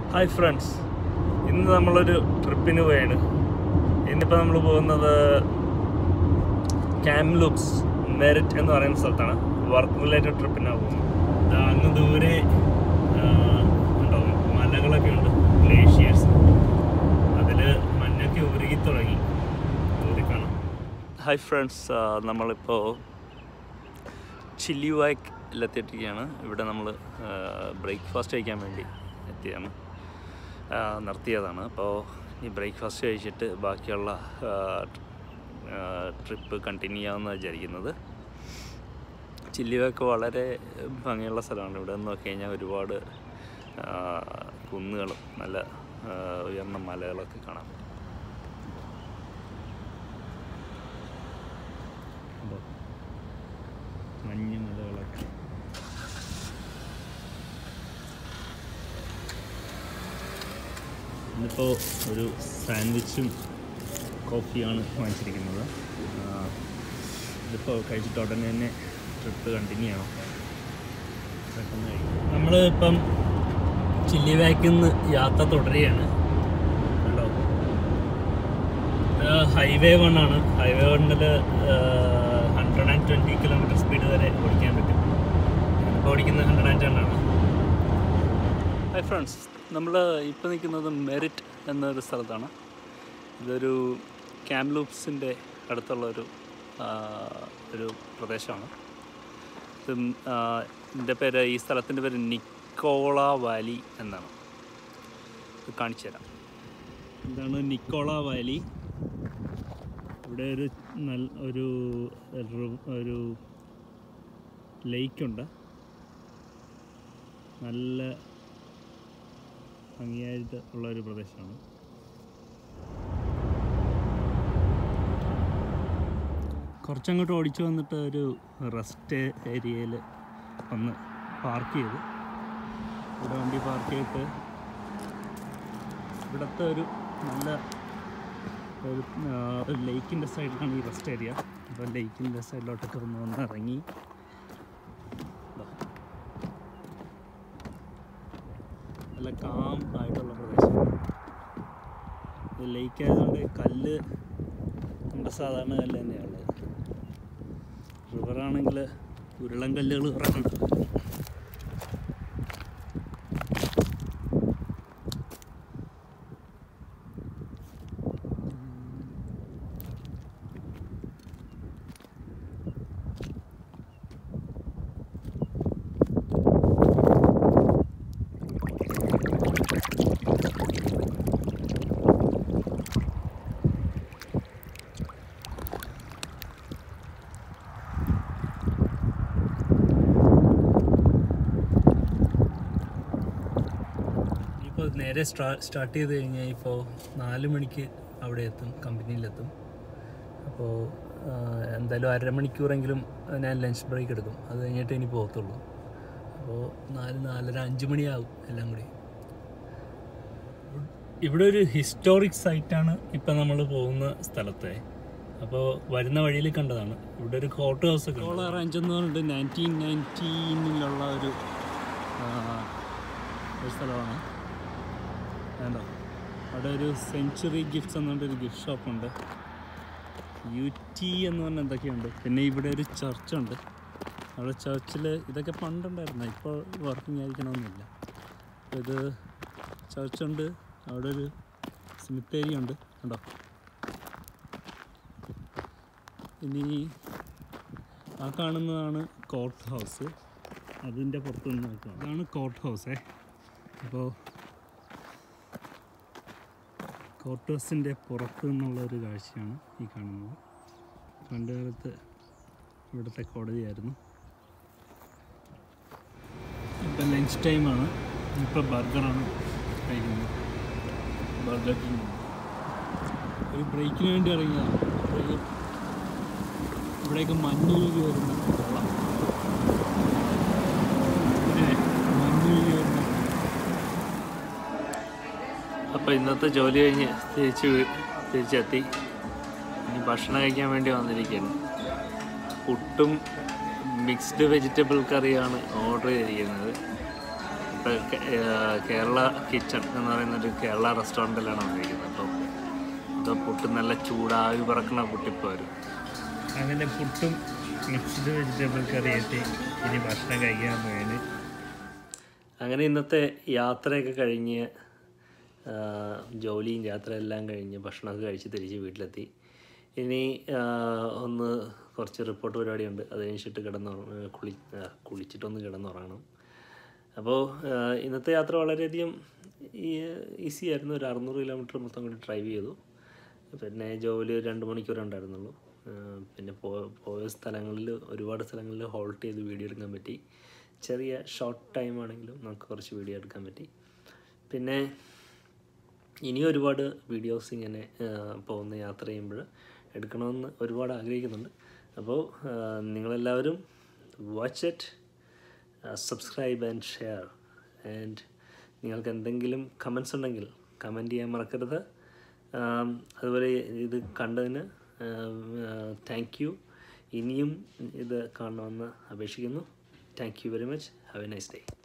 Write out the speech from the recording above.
Hi friends ഇന്ന് നമ്മളൊരു ട്രിപ്പിന് പോയാണ് ഇന്നിപ്പോൾ നമ്മൾ പോകുന്നത് ക്യാംലൂപ്സ് മെറിറ്റ് എന്ന് പറയുന്ന സ്ഥലത്താണ് വർക്ക് റിലേറ്റഡ് ട്രിപ്പിനാണ് പോകുന്നത് ദാ അങ്ങ് ദൂരെ ആ, ഉണ്ടാവും മലകളൊക്കെ ഉണ്ട് ഗ്ലേഷ്യേഴ്സ് അതിൽ മഞ്ഞൊക്കെ ഉരുകി തുടങ്ങി ദൂരെ കാണാം ഹായ് ഫ്രണ്ട്സ് നമ്മളിപ്പോൾ ചില്ലി വാക്കിലെത്തിയിട്ടിരിക്കുകയാണ് ഇവിടെ നമ്മൾ ബ്രേക്ക്ഫാസ്റ്റ് കഴിക്കാൻ വേണ്ടി എത്തിയാണ് ആ, നിർത്തിയതാണ് അപ്പോൾ ഈ ബ്രേക്ക്ഫാസ്റ്റ് കഴിച്ചിട്ട് ബാക്കിയുള്ള ട്രിപ്പ് കണ്ടിന്യൂ ചെയ്യാമെന്ന് വിചാരിക്കുന്നത് ചില്ലി വാക്ക് വളരെ ഭംഗിയുള്ള സ്ഥലമാണ് ഇവിടെ നിന്ന് നോക്കി കഴിഞ്ഞാൽ ഒരുപാട് ആ, കുന്നുകളും നല്ല ആ, ഉയർന്ന മലകളൊക്കെ കാണാം കണ്ടോ? മഞ്ഞ് മലകളൊക്കെ ഇന്നിപ്പോൾ ഒരു സാൻഡ്വിച്ചും കോഫിയാണ് വാങ്ങിച്ചിരിക്കുന്നത് ആ, ഇതിപ്പോൾ കഴിച്ചിട്ട് ഉടനെ തന്നെ ട്രിപ്പ് കണ്ടിന്യൂ ചെയ്യണം പെട്ടെന്ന് കഴിക്കും നമ്മൾ ഇപ്പം ചില്ലി വാക്കിൽ നിന്ന് യാത്ര തുടരുകയാണ് കണ്ടോ ഹൈവേ വൺ ആണ് ഹൈവേ വണ്ണിൽ hundred and twenty kilometre speed വരെ ഓടിക്കാൻ പറ്റും ഇപ്പോൾ ഓടിക്കുന്നത് ഹൺഡ്രഡ് ആൻഡ് ടെൻ ആണ് ഹായ് ഫ്രണ്ട്സ് നമ്മൾ ഇപ്പോൾ നിൽക്കുന്നത് മെറിറ്റ് എന്നൊരു സ്ഥലത്താണ് ഇതൊരു ക്യാംലൂപ്സിൻ്റെ അടുത്തുള്ള ഒരു ആ, ഒരു പ്രദേശമാണ് ഇത് ആ, ഇതിൻ്റെ പേര് ഈ സ്ഥലത്തിൻ്റെ പേര് നിക്കോള വാലി എന്നാണ് ഇത് കാണിച്ചു തരാം ഇതാണ് നിക്കോള വാലി ഇവിടെ ഒരു നല്ല ഒരു റി- ഒരു ലേക്കുണ്ട് നല്ല ഭംഗിയായിട്ട് ഉള്ള ഒരു പ്രദേശമാണ് കുറച്ചങ്ങോട്ട് ഓടിച്ചു വന്നിട്ട് ഒരു റെസ്റ്റ് ഏരിയയിൽ ഒന്ന് പാർക്ക് ചെയ്തു ഇവിടെ വണ്ടി പാർക്ക് ചെയ്തിട്ട് ഇവിടുത്തെ ഒരു നല്ല ഒരു ആ, ഒരു ലേക്കിൻ്റെ സൈഡിലാണ് ഈ റെസ്റ്റ് ഏരിയ അപ്പോൾ ലേക്കിൻ്റെ സൈഡിലോട്ടൊക്കെ ഒന്ന് വന്ന് ഇറങ്ങി ദാ. നല്ല കാം ആയിട്ടുള്ള പ്രദേശം ഇത് ലേക്ക് ആയതുകൊണ്ട് കല്ല് നമ്മുടെ സാധാരണ കല്ല് തന്നെയാണ് റിവറാണെങ്കിൽ ഉരുളൻ കല്ലുകൾ ഇറങ്ങുന്നുണ്ട് ഇപ്പോൾ നേരെ സ്റ്റാ സ്റ്റാർട്ട് ചെയ്ത് കഴിഞ്ഞാൽ ഇപ്പോൾ നാല് മണിക്ക് അവിടെ എത്തും കമ്പനിയിലെത്തും അപ്പോൾ ആ, എന്തായാലും അരമണിക്കൂറെങ്കിലും ഞാൻ ലഞ്ച് ബ്രേക്ക് എടുക്കും അത് കഴിഞ്ഞിട്ട് ഇനി പോകത്തുള്ളൂ അപ്പോൾ നാല് നാലര അഞ്ച് മണിയാവും എല്ലാം കൂടി ഇവിടെ ഒരു ഹിസ്റ്റോറിക് സൈറ്റാണ് ഇപ്പം നമ്മൾ പോകുന്ന സ്ഥലത്തെ അപ്പോൾ വരുന്ന വഴിയിൽ കണ്ടതാണ് ഇവിടെ ഒരു കോർട്ട് ഹൗസ് ഒക്കെ കോള റേഞ്ച് എന്ന് പറഞ്ഞിട്ട് നയൻറ്റീൻ നയൻറ്റീനിലുള്ള ഒരു ആ, ഒരു സ്ഥലമാണ് വേണ്ടോ അവിടെ ഒരു സെഞ്ചുറി ഗിഫ്റ്റ്സ് എന്ന് പറഞ്ഞൊരു ഗിഫ്റ്റ് ഷോപ്പുണ്ട് യു ടി എന്ന് പറഞ്ഞ എന്തൊക്കെയുണ്ട് പിന്നെ ഇവിടെ ഒരു ചർച്ചുണ്ട് അവിടെ ചർച്ചിൽ ഇതൊക്കെ പണ്ടുണ്ടായിരുന്നു ഇപ്പോൾ വർക്കിംഗ് ആയിരിക്കണമെന്നില്ല അപ്പോൾ ഇത് ചർച്ചുണ്ട് അവിടെ ഒരു സിമിത്തേരി ഉണ്ട് കണ്ടോ ഇനി ആ കാണുന്നതാണ് കോർട്ട് ഹൗസ് അതിൻ്റെ പുറത്ത് നിന്ന് നോക്കുക അതാണ് കോർട്ട് ഹൗസേ അപ്പോൾ കോർട്ട് ഹൗസിൻ്റെ പുറത്ത് നിന്നുള്ള ഒരു കാഴ്ചയാണ് ഈ കാണുന്നത് പണ്ട് കാലത്ത് ഇവിടുത്തെ കോടതിയായിരുന്നു ഇപ്പം ലഞ്ച് ടൈമാണ് ഇപ്പോൾ ബർഗറാണ് കഴിക്കുന്നത് ബർഗർ കിങ് ഒരു ബ്രേക്കിന് വേണ്ടി ഇറങ്ങിയതാണ് അപ്പോഴേക്കും ഇവിടെയൊക്കെ മഞ്ഞുരുകി വരുന്ന വെള്ളം ഇങ്ങനെ മഞ്ഞുരുകി വരുന്ന അപ്പോൾ ഇന്നത്തെ ജോലി കഴിഞ്ഞ് തിരിച്ച് വീ- തിരിച്ചെത്തി ഇനി ഭക്ഷണം കഴിക്കാൻ വേണ്ടി വന്നിരിക്കുകയാണ് പുട്ടും മിക്സ്ഡ് വെജിറ്റബിൾ കറിയാണ് ഓർഡർ ചെയ്തിരിക്കുന്നത് ഇപ്പോൾ കേരള കിച്ചൺ എന്ന് പറയുന്ന ഒരു കേരള റെസ്റ്റോറൻറ്റിലാണ് വന്നിരിക്കുന്നത് അപ്പോൾ ഇത് പുട്ട് നല്ല ചൂടാവി പറക്കണ പുട്ടിപ്പോൾ വരും അങ്ങനെ പുട്ടും മിക്സ്ഡ് വെജിറ്റബിൾ കറി എത്തി ഇനി ഭക്ഷണം കഴിക്കാൻ വേണ്ടി അങ്ങനെ ഇന്നത്തെ യാത്രയൊക്കെ കഴിഞ്ഞ് ആ, ജോലിയും യാത്രയെല്ലാം കഴിഞ്ഞ് ഭക്ഷണമൊക്കെ കഴിച്ച് തിരിച്ച് വീട്ടിലെത്തി ഇനി ആ, ഒന്ന് കുറച്ച് റിപ്പോർട്ട് പരിപാടിയുണ്ട് അത് കഴിഞ്ഞിട്ട് കിടന്ന് കുളി ആ, കുളിച്ചിട്ടൊന്ന് കിടന്നുറങ്ങണം അപ്പോൾ ആ, ഇന്നത്തെ യാത്ര വളരെയധികം ഈസി ആയിരുന്നു ഒരു അറുന്നൂറ് കിലോമീറ്റർ മൊത്തം കൂടി ഡ്രൈവ് ചെയ്തു പിന്നെ ജോലി ഒരു രണ്ട് മണിക്കൂറേ ഉണ്ടായിരുന്നുള്ളൂ ആ, പിന്നെ പോ പോയ സ്ഥലങ്ങളിൽ ഒരുപാട് സ്ഥലങ്ങളിൽ ഹോൾട്ട് ചെയ്ത് വീഡിയോ എടുക്കാൻ പറ്റി ചെറിയ ഷോർട്ട് ടൈം ആണെങ്കിലും നമുക്ക് കുറച്ച് വീഡിയോ എടുക്കാൻ പറ്റി പിന്നെ ഇനിയും ഒരുപാട് വീഡിയോസ് ഇങ്ങനെ ആ, പോകുന്ന യാത്ര ചെയ്യുമ്പോൾ എടുക്കണമെന്ന് ഒരുപാട് ആഗ്രഹിക്കുന്നുണ്ട് അപ്പോൾ ആ, നിങ്ങളെല്ലാവരും watch it subscribe and share and നിങ്ങൾക്ക് എന്തെങ്കിലും കമൻസ് ഉണ്ടെങ്കിൽ കമൻറ്റ് ചെയ്യാൻ മറക്കരുത് ആം, അതുപോലെ ഇത് കണ്ടതിന് താങ്ക് യു ഇനിയും ഇത് കാണണമെന്ന് അപേക്ഷിക്കുന്നു thank you very much have a nice day